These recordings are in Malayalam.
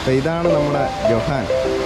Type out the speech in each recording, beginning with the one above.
അപ്പോൾ ഇതാണ് നമ്മുടെ Johan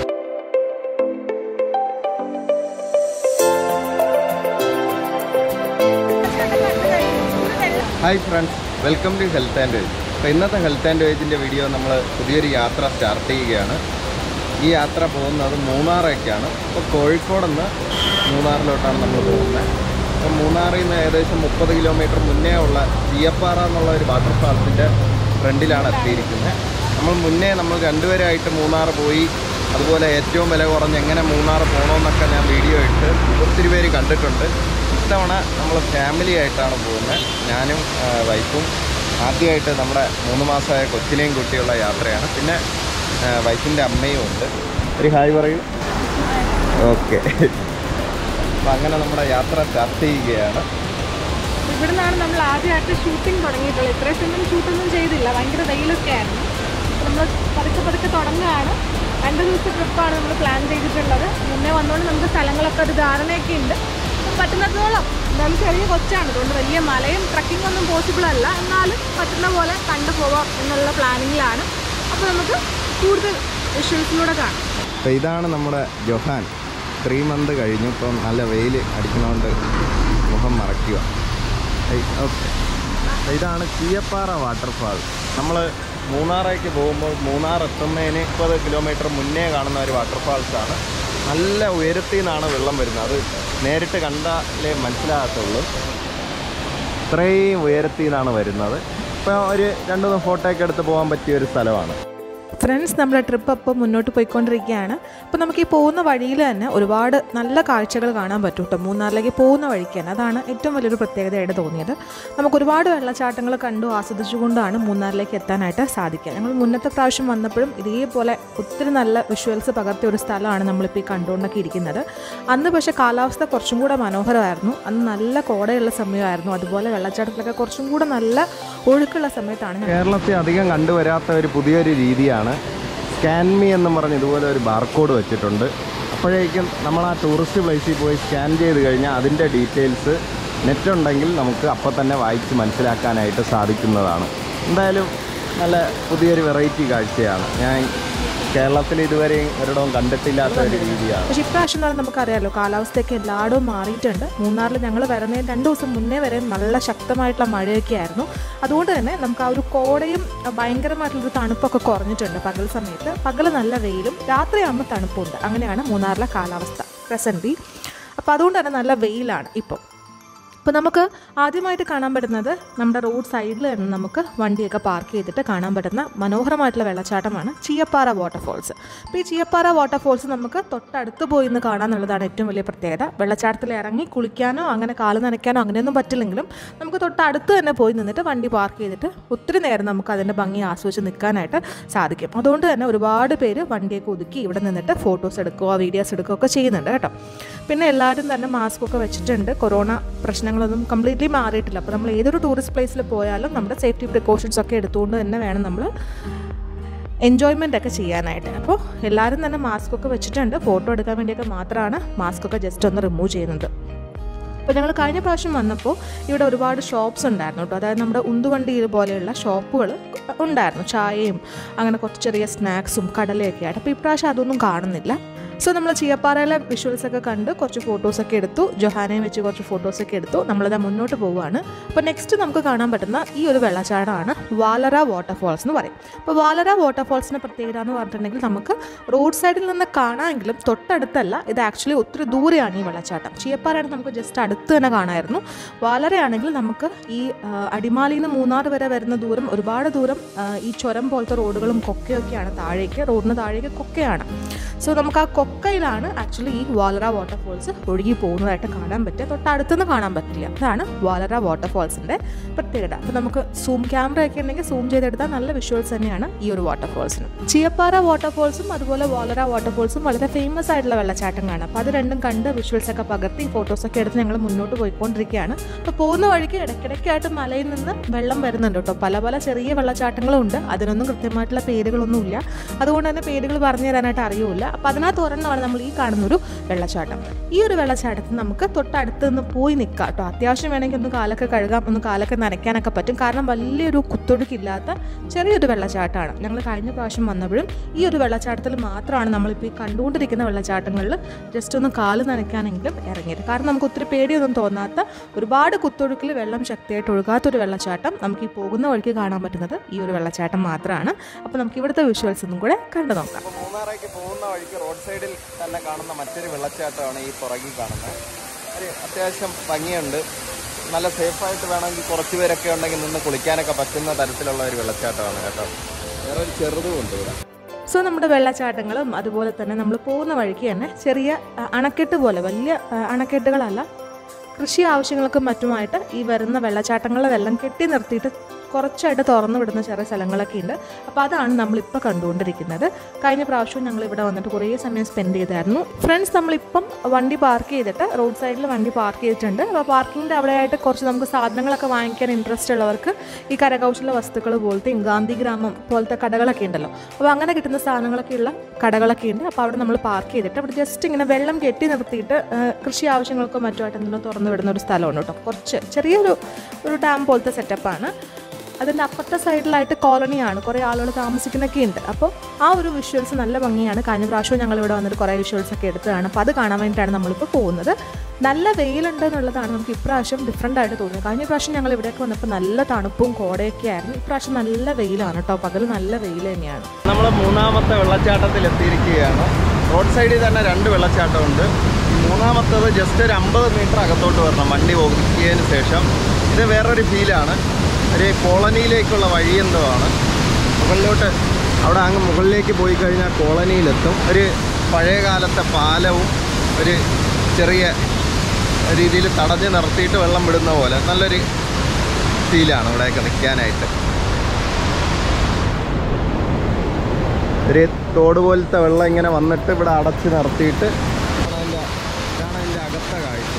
hi friends welcome to health and veg അപ്പോൾ ഇന്നത്തെ ഹെൽത്ത് ആൻഡ് വേജിൻ്റെ വീഡിയോ നമ്മൾ പുതിയൊരു യാത്ര സ്റ്റാർട്ട് ചെയ്യുകയാണ് ഈ യാത്ര പോകുന്നത് മൂന്നാറേക്കാണ് അപ്പോൾ കോഴിക്കോട് നിന്ന് മൂന്നാറിലോട്ടാണ് നമ്മൾ പോകുന്നത് അപ്പോൾ മൂന്നാറിൽ നിന്ന് ഏകദേശം മുപ്പത് കിലോമീറ്റർ മുന്നേ ഉള്ള ചീയപ്പാറ എന്നുള്ള ഒരു വാട്ടർഫാൾസിൻ്റെ ഫ്രണ്ടിലാണ് എത്തിയിരിക്കുന്നത് നമ്മൾ മുന്നേ നമ്മൾ രണ്ടുപേരായിട്ട് മൂന്നാർ പോയി അതുപോലെ ഏറ്റവും വില കുറഞ്ഞ് എങ്ങനെ മൂന്നാർ പോകണമെന്നൊക്കെ ഞാൻ വീഡിയോ ഇട്ട് ഒത്തിരി പേര് കണ്ടിട്ടുണ്ട് ഇത്തവണ നമ്മൾ ഫാമിലി ആയിട്ടാണ് പോകുന്നത് ഞാനും ആ, വൈഫും ആദ്യമായിട്ട് നമ്മുടെ മൂന്ന് മാസമായ കൊച്ചിനെയും കുട്ടിയുള്ള യാത്രയാണ് പിന്നെ ആ, വൈഫിൻ്റെ അമ്മയും ഉണ്ട് ഒരു ഹായ് പറയൂ ഓക്കെ അപ്പം അങ്ങനെ നമ്മുടെ യാത്ര സ്റ്റാർട്ട് ചെയ്യുകയാണ് ഇവിടെ നിന്നാണ് നമ്മൾ ആദ്യമായിട്ട് ഷൂട്ടിംഗ് തുടങ്ങിയിട്ടുള്ളത് ഇത്രയും സമയം ഷൂട്ടൊന്നും ചെയ്തില്ല ഭയങ്കര വെയിലൊക്കെ ആയിരുന്നു അപ്പോൾ നമ്മൾ പതുക്കെ പതുക്കെ തുടങ്ങുകയാണ് രണ്ട് ദിവസത്തെ ട്രിപ്പാണ് നമ്മൾ പ്ലാൻ ചെയ്തിട്ടുള്ളത് മുന്നേ വന്നുകൊണ്ട് നമുക്ക് സ്ഥലങ്ങളൊക്കെ ഒരു ധാരണയൊക്കെ ഉണ്ട് അപ്പം പറ്റുന്നതോളം എന്തായാലും ചെറിയ കൊച്ചാണ് അതുകൊണ്ട് വലിയ മലയും ട്രക്കിംഗ് ഒന്നും പോസിബിൾ അല്ല എന്നാലും പറ്റുന്ന പോലെ കണ്ടു പോവാം എന്നുള്ള പ്ലാനിങ്ങിലാണ് അപ്പോൾ നമുക്ക് കൂടുതൽ വിഷ്വൽസിലൂടെ കാണാം അപ്പോൾ ഇതാണ് നമ്മുടെ ജൊഹാൻ ത്രീ മന്ത് കഴിഞ്ഞു ഇപ്പം നല്ല വെയിൽ അടിക്കുന്നതുകൊണ്ട് മുഖം മറയ്ക്കുക ഓക്കെ ഇതാണ് ചീയപ്പാറ വാട്ടർഫാൾ നമ്മൾ മൂന്നാറേക്ക് പോകുമ്പോൾ മൂന്നാർ എത്തുന്നതിന് മുപ്പത് കിലോമീറ്റർ മുന്നേ കാണുന്ന ഒരു വാട്ടർഫാൾസാണ് നല്ല ഉയരത്തിൽ നിന്നാണ് വെള്ളം വരുന്നത് അത് നേരിട്ട് കണ്ടാലേ മനസ്സിലാകത്തുള്ളൂ ഇത്രയും ഉയരത്തിൽ നിന്നാണ് വരുന്നത് ഇപ്പോൾ ഒരു രണ്ട് മൂന്ന് ഫോട്ടോ ഒക്കെ എടുത്ത് പോകാൻ പറ്റിയ ഒരു സ്ഥലമാണ് ഫ്രണ്ട്സ് നമ്മുടെ ട്രിപ്പ് അപ്പോൾ മുന്നോട്ട് പോയിക്കൊണ്ടിരിക്കുകയാണ് അപ്പോൾ നമുക്ക് ഈ പോകുന്ന വഴിയിൽ തന്നെ ഒരുപാട് നല്ല കാഴ്ചകൾ കാണാൻ പറ്റും കേട്ടോ മൂന്നാറിലേക്ക് പോകുന്ന വഴിക്ക് തന്നെ അതാണ് ഏറ്റവും വലിയൊരു പ്രത്യേകതയായിട്ട് തോന്നിയത് നമുക്ക് ഒരുപാട് വെള്ളച്ചാട്ടങ്ങൾ കണ്ടു ആസ്വദിച്ചുകൊണ്ടാണ് മൂന്നാറിലേക്ക് എത്താനായിട്ട് സാധിക്കുക ഞങ്ങൾ മുന്നത്തെ പ്രാവശ്യം വന്നപ്പോഴും ഇതേപോലെ ഒത്തിരി നല്ല വിഷ്വൽസ് പകർത്തിയ ഒരു സ്ഥലമാണ് നമ്മളിപ്പോൾ ഈ കണ്ടുകൊണ്ടൊക്കെ ഇരിക്കുന്നത് അന്ന് പക്ഷേ കാലാവസ്ഥ കുറച്ചും കൂടെ മനോഹരമായിരുന്നു അന്ന് നല്ല കോടയുള്ള സമയമായിരുന്നു അതുപോലെ വെള്ളച്ചാട്ടത്തിലൊക്കെ കുറച്ചും കൂടെ നല്ല ഒഴുക്കുള്ള സമയത്താണ് ഞങ്ങൾ കേരളത്തിൽ അധികം കണ്ടുവരാത്ത ഒരു പുതിയൊരു രീതിയാണ് സ്കാൻമി എന്നും പറഞ്ഞ് ഇതുപോലെ ഒരു ബാർകോഡ് വെച്ചിട്ടുണ്ട് അപ്പോഴേക്കും നമ്മൾ ആ ടൂറിസ്റ്റ് പ്ലേസിൽ പോയി സ്കാൻ ചെയ്ത് കഴിഞ്ഞാൽ അതിൻ്റെ ഡീറ്റെയിൽസ് നെറ്റ് ഉണ്ടെങ്കിൽ നമുക്ക് അപ്പം തന്നെ വായിച്ച് മനസ്സിലാക്കാനായിട്ട് സാധിക്കുന്നതാണ് എന്തായാലും നല്ല പുതിയൊരു വെറൈറ്റി കാഴ്ചയാണ് ഞാൻ കേരളത്തിൽ ഇതുവരെയും ഒരിടവും കണ്ടിട്ടില്ലാത്ത ഒരു രീതിയാണ് പക്ഷേ ഇപ്രാവശ്യം എന്ന് പറഞ്ഞാൽ നമുക്കറിയാലോ കാലാവസ്ഥയൊക്കെ എല്ലായിടവും മാറിയിട്ടുണ്ട് മൂന്നാറിൽ ഞങ്ങൾ വരുന്നതിന് രണ്ട് ദിവസം മുന്നേ വരെ നല്ല ശക്തമായിട്ടുള്ള മഴയൊക്കെ ആയിരുന്നു അതുകൊണ്ട് തന്നെ നമുക്ക് ആ ഒരു കോടയും അഹ് ഭയങ്കരമായിട്ടുള്ളൊരു തണുപ്പൊക്കെ കുറഞ്ഞിട്ടുണ്ട് പകൽ സമയത്ത് പകൽ നല്ല വെയിലും രാത്രിയാകുമ്പോൾ തണുപ്പുണ്ട് അങ്ങനെയാണ് മൂന്നാറിലെ കാലാവസ്ഥ പ്രസൻറ്റ്ലി അപ്പോൾ അതുകൊണ്ട് തന്നെ നല്ല വെയിലാണ് ഇപ്പോൾ അപ്പോൾ നമുക്ക് ആദ്യമായിട്ട് കാണാൻ പറ്റുന്നത് നമ്മുടെ റോഡ് സൈഡിൽ തന്നെ നമുക്ക് വണ്ടിയൊക്കെ പാർക്ക് ചെയ്തിട്ട് കാണാൻ പറ്റുന്ന മനോഹരമായിട്ടുള്ള വെള്ളച്ചാട്ടമാണ് ചീയപ്പാറ വാട്ടർഫോൾസ് അപ്പോൾ ഈ ചീയപ്പാറ വാട്ടർഫോൾസ് നമുക്ക് തൊട്ടടുത്ത് പോയി നിന്ന് കാണാമെന്നുള്ളതാണ് ഏറ്റവും വലിയ പ്രത്യേകത വെള്ളച്ചാട്ടത്തിൽ ഇറങ്ങി കുളിക്കാനോ അങ്ങനെ കാല് നനയ്ക്കാനോ അങ്ങനെയൊന്നും പറ്റില്ലെങ്കിലും നമുക്ക് തൊട്ടടുത്ത് തന്നെ പോയി നിന്നിട്ട് വണ്ടി പാർക്ക് ചെയ്തിട്ട് ഒത്തിരി നേരം നമുക്ക് അതിൻ്റെ ഭംഗി ആസ്വദിച്ച് നിൽക്കാനായിട്ട് സാധിക്കും അതുകൊണ്ട് തന്നെ ഒരുപാട് പേര് വണ്ടിയൊക്കെ ഒതുക്കി ഇവിടെ നിന്നിട്ട് ഫോട്ടോസ് എടുക്കുക വീഡിയോസ് എടുക്കുക ഒക്കെ ചെയ്യുന്നുണ്ട് കേട്ടോ പിന്നെ എല്ലാവരും തന്നെ മാസ്ക് ഒക്കെ വെച്ചിട്ടുണ്ട് കൊറോണ പ്രശ്നങ്ങളൊന്നും കംപ്ലീറ്റ്ലി മാറിയിട്ടില്ല അപ്പോൾ നമ്മൾ ഏതൊരു ടൂറിസ്റ്റ് പ്ലേസിൽ പോയാലും നമ്മുടെ സേഫ്റ്റി പ്രിക്കോഷൻസ് ഒക്കെ എടുത്തുകൊണ്ട് തന്നെ വേണം നമ്മൾ എൻജോയ്മെൻ്റ് ഒക്കെ ചെയ്യാനായിട്ട് അപ്പോൾ എല്ലാവരും തന്നെ മാസ്ക് ഒക്കെ വെച്ചിട്ടുണ്ട് ഫോട്ടോ എടുക്കാൻ വേണ്ടിയൊക്കെ മാത്രമാണ് മാസ്ക് ഒക്കെ ജസ്റ്റ് ഒന്ന് റിമൂവ് ചെയ്യുന്നത് അപ്പോൾ ഞങ്ങൾ കഴിഞ്ഞ പ്രാവശ്യം വന്നപ്പോൾ ഇവിടെ ഒരുപാട് ഷോപ്സ് ഉണ്ടായിരുന്നു കേട്ടോ അതായത് നമ്മുടെ ഉന്തുവണ്ടി പോലെയുള്ള ഷോപ്പുകൾ ഉണ്ടായിരുന്നു ചായയും അങ്ങനെ കുറച്ച് ചെറിയ സ്നാക്സും കടലയൊക്കെ ആയിട്ട് അപ്പോൾ ഇപ്രാവശ്യം അതൊന്നും കാണുന്നില്ല സോ നമ്മൾ ചീയപ്പാറയിലെ വിഷ്വൽസ് ഒക്കെ കണ്ട് കുറച്ച് ഫോട്ടോസൊക്കെ എടുത്തു ജൊഹാനയും വെച്ച് കുറച്ച് ഫോട്ടോസൊക്കെ എടുത്തു നമ്മളിതാ മുന്നോട്ട് പോവുകയാണ് അപ്പോൾ നെക്സ്റ്റ് നമുക്ക് കാണാൻ പറ്റുന്ന ഈ ഒരു വെള്ളച്ചാട്ടമാണ് വാലറ വാട്ടർഫോൾസ് എന്ന് പറയും അപ്പോൾ വാലറ വാട്ടർഫോൾസിൻ്റെ പ്രത്യേകത എന്ന് പറഞ്ഞിട്ടുണ്ടെങ്കിൽ നമുക്ക് റോഡ് സൈഡിൽ നിന്ന് കാണാമെങ്കിലും തൊട്ടടുത്തല്ല ഇത് ആക്ച്വലി ഒത്തിരി ദൂരെയാണ് ഈ വെള്ളച്ചാട്ടം ചീയപ്പാറയാണെങ്കിൽ നമുക്ക് ജസ്റ്റ് അടുത്ത് തന്നെ കാണാമായിരുന്നു വാലറയാണെങ്കിൽ നമുക്ക് ഈ ആ, അടിമാലിയിൽ നിന്ന് മൂന്നാർ വരെ വരുന്ന ദൂരം ഒരുപാട് ദൂരം ആ, ഈ ചുരം പോലത്തെ റോഡുകളും കൊക്കയൊക്കെയാണ് താഴേക്ക് റോഡിന് താഴേക്ക് കൊക്കയാണ് സോ നമുക്ക് ആ കൊക്കയിലാണ് ആക്ച്വലി ഈ വാലറ വാട്ടർഫോൾസ് ഒഴുകി പോകുന്നതായിട്ട് കാണാൻ പറ്റുക തൊട്ടടുത്തുനിന്ന് കാണാൻ പറ്റില്ല അതാണ് വാലറ വാട്ടർഫോൾസിൻ്റെ പ്രത്യേകത അപ്പോൾ നമുക്ക് സൂം ക്യാമറ ഒക്കെ ഉണ്ടെങ്കിൽ സൂം ചെയ്തെടുത്താൽ നല്ല വിഷ്വൽസ് തന്നെയാണ് ഈ ഒരു വാട്ടർഫോൾസിന് ചിയപ്പാറ വാട്ടർഫോൾസും അതുപോലെ വാലറ വാട്ടർഫോൾസും വളരെ ഫേമസ് ആയിട്ടുള്ള വെള്ളച്ചാട്ടങ്ങളാണ് അപ്പോൾ അത് രണ്ടും കണ്ട് വിഷ്വൽസ് ഒക്കെ പകർത്തി ഫോട്ടോസൊക്കെ എടുത്ത് ഞങ്ങൾ മുന്നോട്ട് പോയിക്കൊണ്ടിരിക്കുകയാണ് അപ്പോൾ പോകുന്ന വഴിക്ക് ഇടയ്ക്കിടയ്ക്കായിട്ട് മലയിൽ നിന്ന് വെള്ളം വരുന്നുണ്ട് കേട്ടോ പല പല ചെറിയ വെള്ളച്ചാട്ടങ്ങളും ഉണ്ട് അതിനൊന്നും കൃത്യമായിട്ടുള്ള പേരുകളൊന്നുമില്ല അതുകൊണ്ട് തന്നെ പേരുകൾ പറഞ്ഞു തരാനായിട്ട് അറിയില്ല അപ്പോൾ അതിനകത്ത് ഒരെണ്ണമാണ് നമ്മൾ ഈ കാണുന്ന ഒരു വെള്ളച്ചാട്ടം ഈ ഒരു വെള്ളച്ചാട്ടത്തിൽ നമുക്ക് തൊട്ടടുത്ത് നിന്ന് പോയി നിൽക്കാം കേട്ടോ അത്യാവശ്യം വേണമെങ്കിൽ ഒന്ന് കാലൊക്കെ കഴുകാം ഒന്ന് കാലൊക്കെ നനയ്ക്കാനൊക്കെ പറ്റും കാരണം വലിയൊരു കുത്തൊഴുക്കില്ലാത്ത ചെറിയൊരു വെള്ളച്ചാട്ടമാണ് ഞങ്ങൾ കഴിഞ്ഞ പ്രാവശ്യം വന്നപ്പോഴും ഈ ഒരു വെള്ളച്ചാട്ടത്തിൽ മാത്രമാണ് നമ്മളിപ്പോൾ ഈ കണ്ടുകൊണ്ടിരിക്കുന്ന വെള്ളച്ചാട്ടങ്ങളിൽ ജസ്റ്റ് ഒന്ന് കാല് നനയ്ക്കാനെങ്കിലും ഇറങ്ങിയത് കാരണം നമുക്ക് ഒത്തിരി പേടിയൊന്നും തോന്നാത്ത ഒരുപാട് കുത്തൊഴുക്കിൽ വെള്ളം ശക്തിയായിട്ട് ഒഴുകാത്തൊരു വെള്ളച്ചാട്ടം നമുക്ക് ഈ പോകുന്ന വഴിക്ക് കാണാൻ പറ്റുന്നത് ഈ ഒരു വെള്ളച്ചാട്ടം മാത്രമാണ് അപ്പോൾ നമുക്ക് ഇവിടുത്തെ വിഷ്വൽസ് ഒന്നും കൂടെ കണ്ടു നോക്കാം അപ്പോൾ മൂന്നാറേക്ക് പോകുന്ന വഴിക്ക് റോഡ് സൈഡിൽ തന്നെ കാണുന്ന മറ്റൊരു വെള്ളച്ചാട്ടമാണ് ഈ പുറകിൽ കാണുന്നത് ഒരു അത്യാവശ്യം ഭംഗിയുണ്ട് നല്ല സേഫായിട്ട് വേണമെങ്കിൽ കുറച്ച് പേരൊക്കെ ഉണ്ടെങ്കിൽ നിന്ന് കുളിക്കാനൊക്കെ പറ്റുന്ന തരത്തിലുള്ള ഒരു വെള്ളച്ചാട്ടമാണ് കേട്ടോ വേറെ ഒരു ചെറുതും ഉണ്ട് ഇവിടെ സോ നമ്മുടെ വെള്ളച്ചാട്ടങ്ങളും അതുപോലെ തന്നെ നമ്മൾ പോകുന്ന വഴിക്ക് തന്നെ ചെറിയ അ, അണക്കെട്ട് പോലെ വലിയ അ, അണക്കെട്ടുകളല്ല കൃഷി ആവശ്യങ്ങൾക്കും മറ്റുമായിട്ട് ഈ വരുന്ന വെള്ളച്ചാട്ടങ്ങളിലെ വെള്ളം കെട്ടി നിർത്തിയിട്ട് കുറച്ചായിട്ട് തുറന്നു വിടുന്ന ചെറിയ സ്ഥലങ്ങളൊക്കെ ഉണ്ട് അപ്പോൾ അതാണ് നമ്മളിപ്പോൾ കണ്ടുകൊണ്ടിരിക്കുന്നത് കഴിഞ്ഞ പ്രാവശ്യം ഞങ്ങൾ ഇവിടെ വന്നിട്ട് കുറേ സമയം സ്പെൻഡ് ചെയ്തായിരുന്നു ഫ്രണ്ട്സ് നമ്മളിപ്പം വണ്ടി പാർക്ക് ചെയ്തിട്ട് റോഡ് സൈഡിൽ വണ്ടി പാർക്ക് ചെയ്തിട്ടുണ്ട് അപ്പോൾ പാർക്കിങ്ങിൻ്റെ അവിടെയായിട്ട് കുറച്ച് നമുക്ക് സാധനങ്ങളൊക്കെ വാങ്ങിക്കാൻ ഇൻട്രസ്റ്റ് ഉള്ളവർക്ക് ഈ കരകൗശല വസ്തുക്കൾ പോലത്തെ ഗാന്ധി ഗ്രാമം പോലത്തെ കടകളൊക്കെ ഉണ്ടല്ലോ അപ്പോൾ അങ്ങനെ കിട്ടുന്ന സാധനങ്ങളൊക്കെ ഉള്ള കടകളൊക്കെ ഉണ്ട് അപ്പോൾ അവിടെ നമ്മൾ പാർക്ക് ചെയ്തിട്ട് അവിടെ ജസ്റ്റ് ഇങ്ങനെ വെള്ളം കെട്ടി നിർത്തിയിട്ട് ആ, കൃഷി ആവശ്യങ്ങൾക്കോ മറ്റുമായിട്ട് എന്തെങ്കിലും തുറന്നു വിടുന്ന ഒരു സ്ഥലമാണ് കേട്ടോ കുറച്ച് ചെറിയൊരു ഒരു ഡാം പോലത്തെ സെറ്റപ്പാണ് അതിൻ്റെ അപ്പുറത്തെ സൈഡിലായിട്ട് കോളനിയാണ് കുറേ ആളുകൾ താമസിക്കുന്നൊക്കെ ഉണ്ട് അപ്പോൾ ആ ഒരു വിഷ്വൽസ് നല്ല ഭംഗിയാണ് കഴിഞ്ഞ പ്രാവശ്യവും ഞങ്ങൾ ഇവിടെ വന്നിട്ട് കുറേ വിഷ്വൽസ് ഒക്കെ എടുത്തതാണ് അപ്പോൾ അത് കാണാൻ വേണ്ടിയിട്ടാണ് നമ്മളിപ്പോൾ പോകുന്നത് നല്ല വെയിലുണ്ട് എന്നുള്ളതാണ് നമുക്ക് ഇപ്രാവശ്യം ഡിഫറെൻ്റ് ആയിട്ട് തോന്നുന്നത് കഴിഞ്ഞ പ്രാവശ്യം ഞങ്ങൾ ഇവിടേക്ക് വന്നപ്പോൾ നല്ല തണുപ്പും കോടയൊക്കെ ആയിരുന്നു ഇപ്രാവശ്യം നല്ല വെയിലാണ് കേട്ടോ പകൽ നല്ല വെയിൽ തന്നെയാണ് നമ്മൾ മൂന്നാമത്തെ വെള്ളച്ചാട്ടത്തിൽ എത്തിയിരിക്കുകയാണ് റോഡ് സൈഡിൽ തന്നെ രണ്ട് വെള്ളച്ചാട്ടമുണ്ട് ഈ മൂന്നാമത്തത് ജസ്റ്റ് ഒരു അമ്പത് മീറ്റർ അകത്തോട്ട് വരണം വണ്ടി ഒതുക്കിയതിന് ശേഷം ഇത് വേറൊരു ഫീലാണ് ഒരു കോളനിയിലേക്കുള്ള വഴി എന്തോ ആണ് മുകളിലോട്ട് അവിടെ അങ്ങ് മുകളിലേക്ക് പോയി കഴിഞ്ഞാൽ കോളനിയിലെത്തും ഒരു പഴയകാലത്തെ പാലവും ഒരു ചെറിയ രീതിയിൽ തടഞ്ഞ് നിർത്തിയിട്ട് വെള്ളം വിടുന്ന പോലെ നല്ലൊരു ഫീലാണ് ഇവിടെയൊക്കെ നിൽക്കാനായിട്ട് ഒരു തോട് പോലത്തെ വെള്ളം ഇങ്ങനെ വന്നിട്ട് ഇവിടെ അടച്ച് നിർത്തിയിട്ട് ഇതാണ് അതിൻ്റെ ഇതാണ് അതിൻ്റെ അകത്തെ കാഴ്ച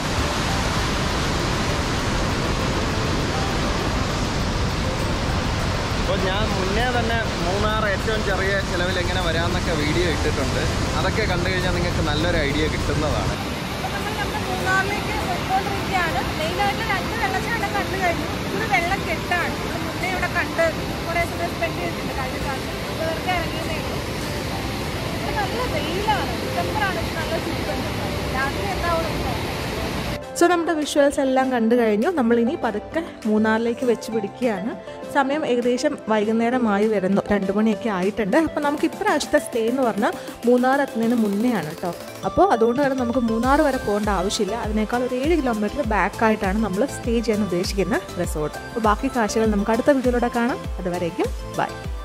അപ്പോൾ ഞാൻ മുന്നേ തന്നെ മൂന്നാർ ഏറ്റവും ചെറിയ ചിലവിൽ എങ്ങനെ വരാമെന്നൊക്കെ വീഡിയോ ഇട്ടിട്ടുണ്ട് അതൊക്കെ കണ്ടു കഴിഞ്ഞാൽ നിങ്ങൾക്ക് നല്ലൊരു ഐഡിയ കിട്ടുന്നതാണ് അപ്പോൾ നമ്മൾ നമ്മുടെ മൂന്നാറിലേക്ക് പോയിക്കൊണ്ടിരിക്കുകയാണ് മെയിനായിട്ട് രണ്ട് വെള്ളച്ചാട്ടം കണ്ടു കഴിഞ്ഞു ഇത് വെള്ളം കെട്ടാണ് നമ്മൾ മുന്നേ ഇവിടെ കണ്ട് കുറേ സമയം സ്പെൻഡ് ചെയ്തിട്ടുണ്ട് കഴിഞ്ഞ പ്രാവശ്യം അപ്പോൾ വെറുതെ ഇറങ്ങിയതേ ഉള്ളൂ ഇവിടെ നല്ല വെയിലാണ് ഡിസംബറാണ് നല്ല ചൂടുണ്ട് രാത്രി എന്താവും നമുക്ക് നോക്കാം. സോ നമ്മുടെ വിഷ്വൽസ് എല്ലാം കണ്ടു കഴിഞ്ഞു നമ്മളിനി പതുക്കെ മൂന്നാറിലേക്ക് വെച്ച് പിടിക്കുകയാണ് സമയം ഏകദേശം വൈകുന്നേരമായി വരുന്നു രണ്ട് മണിയൊക്കെ ആയിട്ടുണ്ട് അപ്പോൾ നമുക്ക് ഇപ്രാവശ്യത്തെ സ്റ്റേ എന്ന് പറഞ്ഞാൽ മൂന്നാർ എത്തുന്നതിന് മുന്നേ ആണ് കേട്ടോ അപ്പോൾ അതുകൊണ്ട് തന്നെ നമുക്ക് മൂന്നാർ വരെ പോകേണ്ട ആവശ്യമില്ല അതിനേക്കാൾ ഒരു ഏഴ് കിലോമീറ്റർ ബാക്ക് ആയിട്ടാണ് നമ്മൾ സ്റ്റേ ചെയ്യാൻ ഉദ്ദേശിക്കുന്ന റിസോർട്ട് അപ്പോൾ ബാക്കി കാഴ്ചകൾ നമുക്ക് അടുത്ത വീഡിയോയിലൂടെ കാണാം അതുവരേക്കും ബൈ